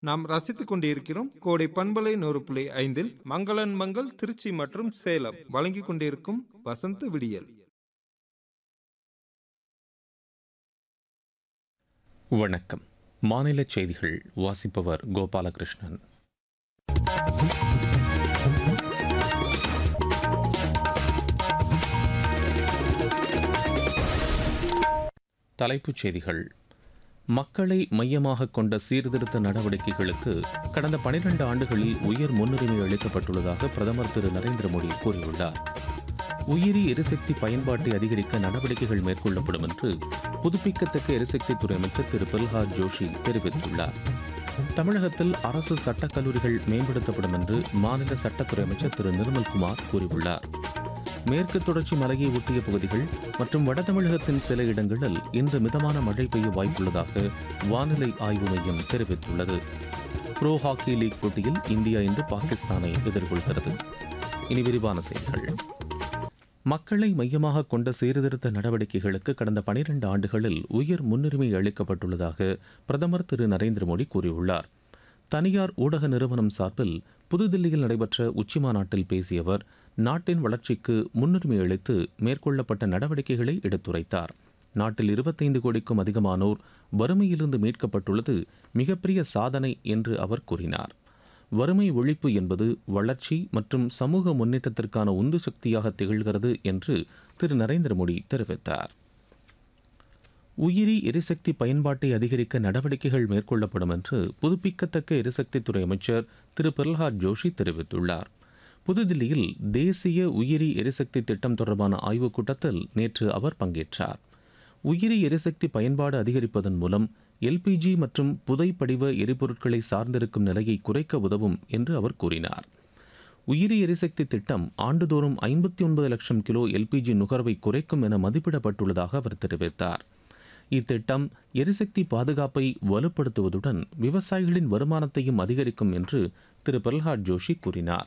நாம் ரசித்துக் கொண்டிருக்கிறோம் கோடை பண்பலை நூறு புள்ளி ஐந்தில் மங்களன் மங்கள் திருச்சி மற்றும் சேலம் வழங்கிக் கொண்டிருக்கும் வசந்த விடியல் வணக்கம் மாநில செய்திகள் வாசிப்பவர் கோபாலகிருஷ்ணன் தலைப்புச் செய்திகள் மக்களை மையமாக கொண்ட சீர்திருத்த நடவடிக்கைகளுக்கு கடந்த பனிரெண்டு ஆண்டுகளில் உயர் முன்னுரிமை அளிக்கப்பட்டுள்ளதாக பிரதமர் திரு நரேந்திர மோடி கூறியுள்ளார் உயிரி எரிசக்தி பயன்பாட்டை அதிகரிக்க நடவடிக்கைகள் மேற்கொள்ளப்படும் என்று புதுப்பிக்கத்தக்க எரிசக்தித்துறை அமைச்சர் திரு பிரல்ஹாத் ஜோஷி தெரிவித்துள்ளார் தமிழகத்தில் அரசு சட்டக் கல்லூரிகள் மேம்படுத்தப்படும் என்று மாநில சட்டத்துறை அமைச்சர் திரு நிர்மல்குமார் கூறியுள்ளார் மேற்கு தொடர்ச்சி மலையை ஒட்டிய பகுதிகள் மற்றும் வட தமிழகத்தின் சில இடங்களில் இன்று மிதமான மழை பெய்ய வாய்ப்புள்ளதாக வானிலை ஆய்வு மையம் தெரிவித்துள்ளது ப்ரோ ஹாக்கி லீக் போட்டியில் இந்தியா இன்று பாகிஸ்தானை எதிர்கொள்கிறது இனி விரிவான செய்திகள் மக்களை மையமாக கொண்ட சீர்திருத்த நடவடிக்கைகளுக்கு கடந்த பனிரெண்டு ஆண்டுகளில் உயர் முன்னுரிமை அளிக்கப்பட்டுள்ளதாக பிரதமர் திரு நரேந்திர மோடி கூறியுள்ளார் தனியார் ஊடக நிறுவனம் சார்பில் புதுதில்லியில் நடைபெற்ற உச்சிமாநாட்டில் பேசிய அவர் நாட்டின் வளர்ச்சிக்கு முன்னுரிமை அளித்து மேற்கொள்ளப்பட்ட நடவடிக்கைகளை எடுத்துரைத்தார் நாட்டில் இருபத்தைந்து கோடிக்கும் அதிகமானோர் வறுமையிலிருந்து மீட்கப்பட்டுள்ளது மிகப்பெரிய சாதனை என்று அவர் கூறினார் வறுமை ஒழிப்பு என்பது வளர்ச்சி மற்றும் சமூக முன்னேற்றத்திற்கான உந்து சக்தியாக திகழ்கிறது என்று திரு நரேந்திர மோடி தெரிவித்தார் உயிரி எரிசக்தி பயன்பாட்டை அதிகரிக்க நடவடிக்கைகள் மேற்கொள்ளப்படும் என்று புதுப்பிக்கத்தக்க எரிசக்தித்துறை அமைச்சர் திரு பிரல்ஹாத் ஜோஷி தெரிவித்துள்ளார் புதுதில்லியில் தேசிய உயிரி எரிசக்தி திட்டம் தொடர்பான ஆய்வுக் கூட்டத்தில் நேற்று அவர் பங்கேற்றார் உயிரி எரிசக்தி பயன்பாடு அதிகரிப்பதன் மூலம் எல்பிஜி மற்றும் புதைப்படிவ எரிபொருட்களை சார்ந்திருக்கும் நிலையை குறைக்க உதவும் என்று அவர் கூறினார் உயிரி எரிசக்தி திட்டம் ஆண்டுதோறும் ஐம்பத்தி ஒன்பது லட்சம் கிலோ எல்பிஜி நுகர்வை குறைக்கும் என மதிப்பிடப்பட்டுள்ளதாக அவர் தெரிவித்தார் இத்திட்டம் எரிசக்தி பாதுகாப்பை வலுப்படுத்துவதுடன் விவசாயிகளின் வருமானத்தையும் அதிகரிக்கும் என்று திரு பிரல்ஹாத் ஜோஷி கூறினார்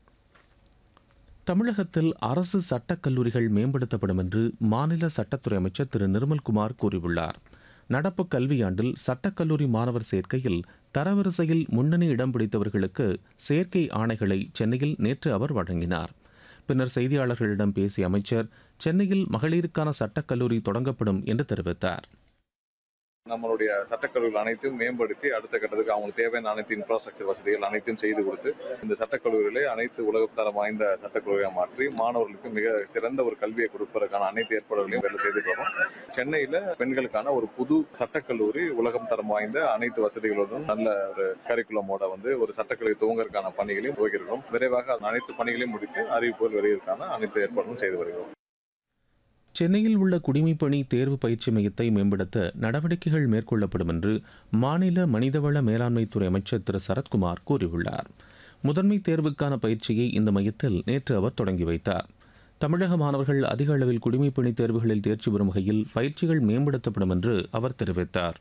தமிழகத்தில் அரசு சட்டக் கல்லூரிகள் மேம்படுத்தப்படும் என்று மாநில சட்டத்துறை அமைச்சர் திரு நிர்மல்குமார் கூறியுள்ளார் நடப்பு கல்வியாண்டில் சட்டக்கல்லூரி மாணவர் சேர்க்கையில் தரவரிசையில் முன்னணி இடம் பிடித்தவர்களுக்கு சேர்க்கை ஆணைகளை சென்னையில் நேற்று அவர் வழங்கினார் பின்னர் செய்தியாளர்களிடம் பேசிய அமைச்சர் சென்னையில் மகளிருக்கான சட்டக்கல்லூரி தொடங்கப்படும் என்று தெரிவித்தார் நம்மளுடைய சட்டக்கல்லூரிகள் அனைத்தையும் மேம்படுத்தி அடுத்த கட்டத்துக்கு அவங்களுக்கு தேவையான அனைத்து இன்ஃப்ராஸ்ட்ரக்சர் வசதிகள் அனைத்தையும் செய்து கொடுத்து இந்த சட்டக்கல்லூரிகளை அனைத்து உலகத்தரம் வாய்ந்த சட்டக்கல்லூரியாக மாற்றி மாணவர்களுக்கு மிக சிறந்த ஒரு கல்வியை கொடுப்பதற்கான அனைத்து ஏற்பாடுகளையும் வேலை செய்துட்டு வரோம் சென்னையில பெண்களுக்கான ஒரு புது சட்டக்கல்லூரி உலகம் தரம் வாய்ந்த அனைத்து வசதிகளுடன் நல்ல ஒரு கரிக்குலமோட வந்து ஒரு சட்டக்கல்லூரி துவங்கறதுக்கான பணிகளையும் துவங்கியிருக்கிறோம் விரைவாக அந்த அனைத்து பணிகளையும் முடித்து அறிவிப்புகள் வெளியிற்கான அனைத்து ஏற்பாடுகளும் செய்து வருகிறோம் சென்னையில் உள்ள குடிமைப்பணி தேர்வு பயிற்சி மையத்தை மேம்படுத்த நடவடிக்கைகள் மேற்கொள்ளப்படும் என்று மாநில மனிதவள மேலாண்மைத்துறை அமைச்சர் திரு சரத்குமார் கூறியுள்ளார் முதன்மை தேர்வுக்கான பயிற்சியை இந்த மையத்தில் நேற்று அவர் தொடங்கி வைத்தார் தமிழக மாணவர்கள் அதிக அளவில் குடிமைப்பணி தேர்வுகளில் தேர்ச்சி பெறும் வகையில் பயிற்சிகள் மேம்படுத்தப்படும் என்று அவர் தெரிவித்தார்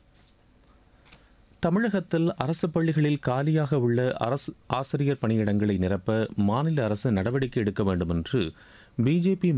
தமிழகத்தில் அரசு பள்ளிகளில் காலியாக உள்ள அரசு ஆசிரியர் பணியிடங்களை நிரப்ப மாநில அரசு நடவடிக்கை எடுக்க வேண்டும் என்று பிஜேபி